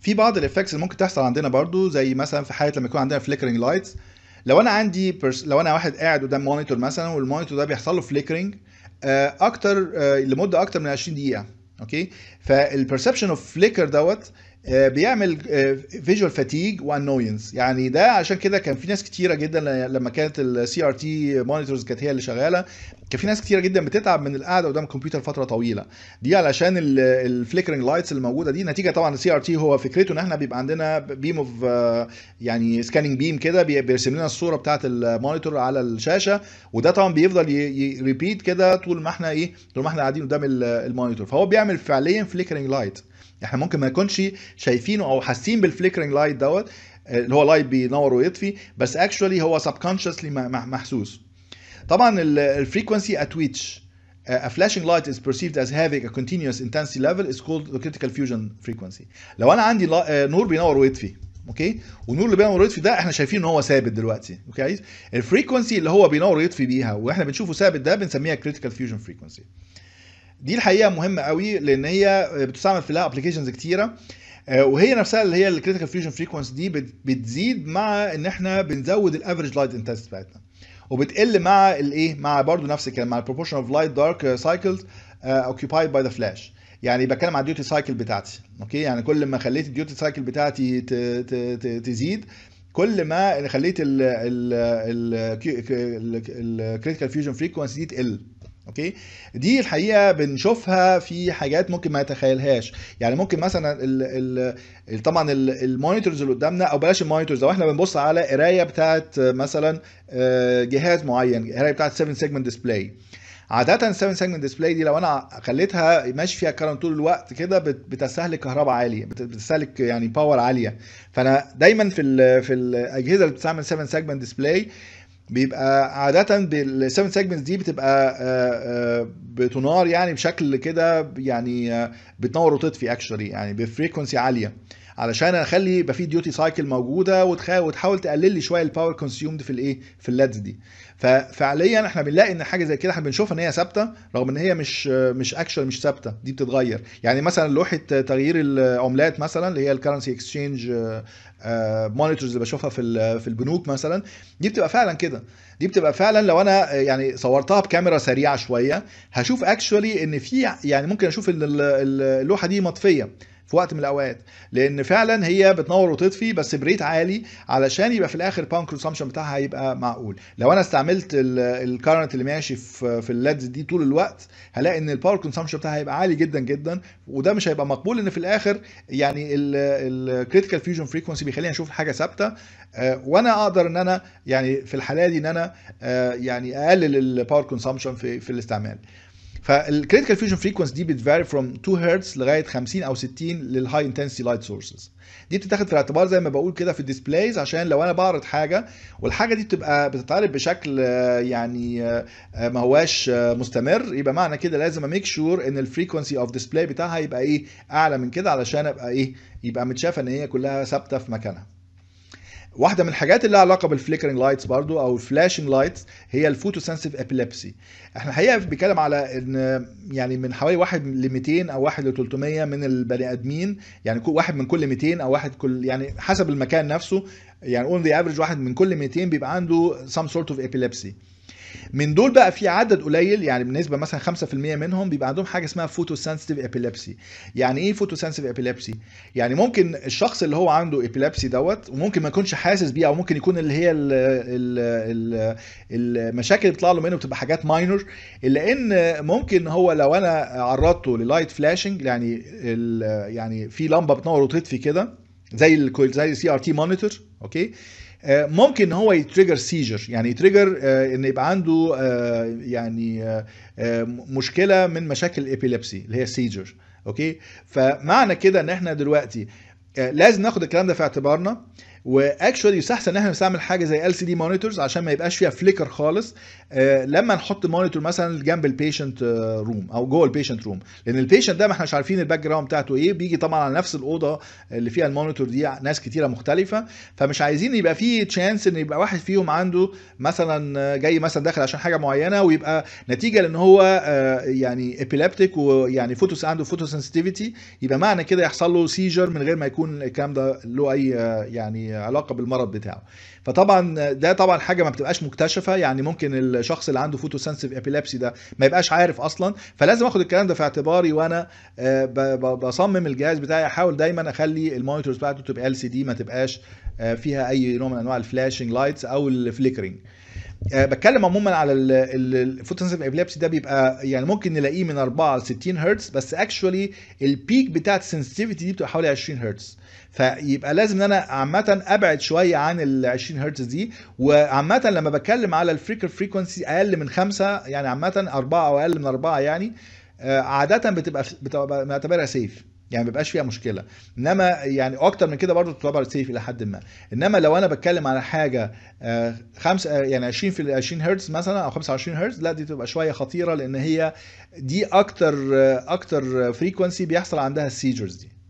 في بعض الافكتس اللي ممكن تحصل عندنا برضو زي مثلا في حاله لما يكون عندنا فليكرنج لايتس لو انا عندي برس... لو انا واحد قاعد قدام مونيتور مثلا والمونيتور ده بيحصل له فليكرنج اكتر آه، لمده اكتر من 20 دقيقه اوكي فالبرسبشن اوف فليكر دوت آه، بيعمل فيجوال فاتيج وانوينس يعني ده عشان كده كان في ناس كتيره جدا ل- لما كانت السي ار تي مونيتورز كانت هي اللي شغاله كان في ناس كتيره جدا بتتعب من القعده قدام الكمبيوتر فتره طويله دي علشان الفليكرنج لايتس اللي موجوده دي نتيجه طبعا السي ار تي هو فكرته ان احنا بيبقى عندنا بيم اوف يعني سكاننج بيم كده بي- بيرسم لنا الصوره بتاعه المونيتور على الشاشه وده طبعا بيفضل يريبيت كده طول ما احنا ايه طول ما احنا قاعدين قدام ال- المونيتور فهو بيعمل فعليا فليكرنج لايت احنا ممكن ما نكونش شايفينه او حاسين بالفليكرنج لايت دوت اللي هو لايت بينور ويطفي بس اكشولي هو سبكونشسلي محسوس طبعا الفريكونسي at which a flashing light is perceived as having a continuous intensity level is called the critical fusion frequency لو انا عندي لا- نور بينور ويطفي اوكي والنور اللي بينور ويطفي ده احنا شايفين ان هو ثابت دلوقتي اوكي الفريكونسي اللي هو بينور ويطفي بيها واحنا بنشوفه ثابت ده بنسميها critical fusion frequency دي الحقيقه مهمه قوي لان هي بتستعمل في لها ابلكيشنز كتيره آه، وهي نفسها اللي هي الكريتيكال فيوجن فريكونسي دي بت- بتزيد مع ان احنا بنزود الافريج لايت انتنسيتي بتاعتنا وبتقل مع الايه مع برضو نفس الكلام مع البروبورشن اوف لايت دارك سايكلز اوكيبايد باي ذا فلاش يعني بتكلم على الديوتي سايكل بتاعتي اوكي يعني كل ما خليت الديوتي سايكل بتاعتي ت- ت- ت- تزيد كل ما خليت الكريتيكال فيوجن فريكونسي دي تقل اوكي دي الحقيقه بنشوفها في حاجات ممكن ما يتخيلهاش يعني ممكن مثلا ال ال طبعا ال- المونيتورز اللي قدامنا او بلاش المونيتورز لو احنا بنبص على قرايه بتاعت مثلا آه، جهاز معين قرايه بتاعت 7 سيجمنت ديسبلاي عادة ال 7 سيجمنت ديسبلاي دي لو انا خليتها ماشي فيها كارنت طول الوقت كده بت- بتستهلك كهرباء عالية بت- بتستهلك يعني باور عالية فانا دايما في ال في الاجهزة اللي بتستعمل 7 سيجمنت ديسبلاي بيبقى عادة بال 7 سيجمنتس دي بتبقى آه، آه، بتنار يعني بشكل كده يعني آه، بتنور وتطفي اكشولي يعني بفريكونسي عالية علشان اخلي يبقى في ديوتي سايكل موجوده وتخ- وتحاول تقلل لي شويه الباور كونسيومد في الايه في الليدز دي ففعليا احنا بنلاقي ان حاجه زي كده احنا بنشوفها ان هي ثابته رغم ان هي مش مش اكشن مش ثابته دي بتتغير يعني مثلا لوحه تغيير العملات مثلا اللي هي الكرنسي اكسشينج مونيتورز اللي بشوفها في ال- في البنوك مثلا دي بتبقى فعلا كده دي بتبقى فعلا لو انا يعني صورتها بكاميرا سريعه شويه هشوف اكشولي ان في يعني ممكن اشوف ان ال- ال- اللوحه دي مطفيه في وقت من الاوقات لان فعلا هي بتنور وتطفي بس بريت عالي علشان يبقى في الاخر الباور كونسامشن بتاعها هيبقى معقول لو انا استعملت الكارنت اللي ماشي في في الليدز دي طول الوقت هلاقي ان الباور كونسامشن بتاعها هيبقى عالي جدا جدا وده مش هيبقى مقبول ان في الاخر يعني الكريتيكال فيوجن فريكونسي بيخليني اشوف حاجه ثابته آه، وانا اقدر ان انا يعني في الحاله دي ان انا آه، يعني اقلل الباور كونسامشن في في الاستعمال فالكريتيكال فيوجن فريكونسي دي بتفاري فروم 2 هرتز لغايه 50 او 60 للهاي انتنسيتي لايت سورسز دي بتتاخد في الاعتبار زي ما بقول كده في الديسبلايز عشان لو انا بعرض حاجه والحاجه دي بتبقى بتتعرض بشكل آه، يعني آه، آه، ما هواش آه، مستمر يبقى معنى كده لازم اميك شور ان الفريكونسي اوف ديسبلاي بتاعها يبقى ايه اعلى من كده علشان ابقى ايه يبقى متشافه ان هي كلها ثابته في مكانها واحده من الحاجات اللي لها علاقه بالفليكرنج لايتس برضو او الفلاشنج لايتس هي الفوتو سنسيف ابيليبسي احنا الحقيقه بنتكلم على ان يعني من حوالي 1 ل 200 او 1 ل 300 من البني ادمين يعني كل واحد من كل 200 او واحد كل يعني حسب المكان نفسه يعني اون ذا افريج واحد من كل 200 بيبقى عنده some sort of epilepsy من دول بقى في عدد قليل يعني بالنسبه مثلا 5% منهم بيبقى عندهم حاجه اسمها فوتو سنسيتيف ابيليبسي يعني ايه فوتو سنسيتيف ابيليبسي يعني ممكن الشخص اللي هو عنده ابيليبسي دوت وممكن ما يكونش حاسس بيه او ممكن يكون اللي هي ال ال ال المشاكل اللي بتطلع له منه بتبقى حاجات ماينور الا ان ممكن هو لو انا عرضته للايت فلاشنج يعني ال- يعني في لمبه بتنور وتطفي كده زي ال زي السي ار تي مونيتور اوكي آه، ممكن ان هو يتريجر سيجر يعني يتريجر آه، ان يبقى عنده آه، يعني آه، آه، مشكله من مشاكل الابيليبسي اللي هي سيجر اوكي فمعنى كده ان احنا دلوقتي آه، لازم ناخد الكلام ده في اعتبارنا واكشولي يستحسن ان احنا نستعمل حاجه زي ال سي دي مونيتورز عشان ما يبقاش فيها فليكر خالص آه، لما نحط مونيتور مثلا جنب البيشنت روم او جوه البيشنت روم لان البيشنت ده ما احنا مش عارفين الباك جراوند بتاعته ايه بيجي طبعا على نفس الاوضه اللي فيها المونيتور دي ناس كتيره مختلفه فمش عايزين يبقى في تشانس ان يبقى واحد فيهم عنده مثلا جاي مثلا داخل عشان حاجه معينه ويبقى نتيجه لان هو آه، يعني ابيليبتيك ويعني فوتوس عنده فوتو سنسيتيفيتي يبقى معنى كده يحصل له سيجر من غير ما يكون الكلام ده له اي آه، يعني علاقه بالمرض بتاعه فطبعا ده طبعا حاجه ما بتبقاش مكتشفه يعني ممكن الشخص اللي عنده فوتو سنسيف ابيليبسي ده ما يبقاش عارف اصلا فلازم اخد الكلام ده في اعتباري وانا آه، ب- ب- بصمم الجهاز بتاعي احاول دايما اخلي المونيتورز بتاعته تبقى ال سي دي ما تبقاش آه، فيها اي نوع من انواع الفلاشنج لايتس او الفليكرنج آه، بتكلم عموما على الفوتوسنسيف ابيليبسي ده بيبقى يعني ممكن نلاقيه من 4 ل 60 هرتز بس اكشولي البيك بتاعت السنسيتيفيتي دي بتبقى حوالي 20 هرتز فيبقى لازم ان انا عامه ابعد شويه عن ال 20 هرتز دي وعامه لما بتكلم على الفريكر فريكونسي اقل من خمسة يعني عامه أربعة او اقل من أربعة يعني آه، عاده بتبقى بتبقى بعتبرها سيف يعني ما بيبقاش فيها مشكله انما يعني اكتر من كده برضه تعتبر سيف الى حد ما انما لو انا بتكلم على حاجه آه، خمسة آه، يعني 20 في 20 هرتز مثلا او 25 هرتز لا دي تبقى شويه خطيره لان هي دي اكتر آه، اكتر فريكونسي بيحصل عندها السيجرز دي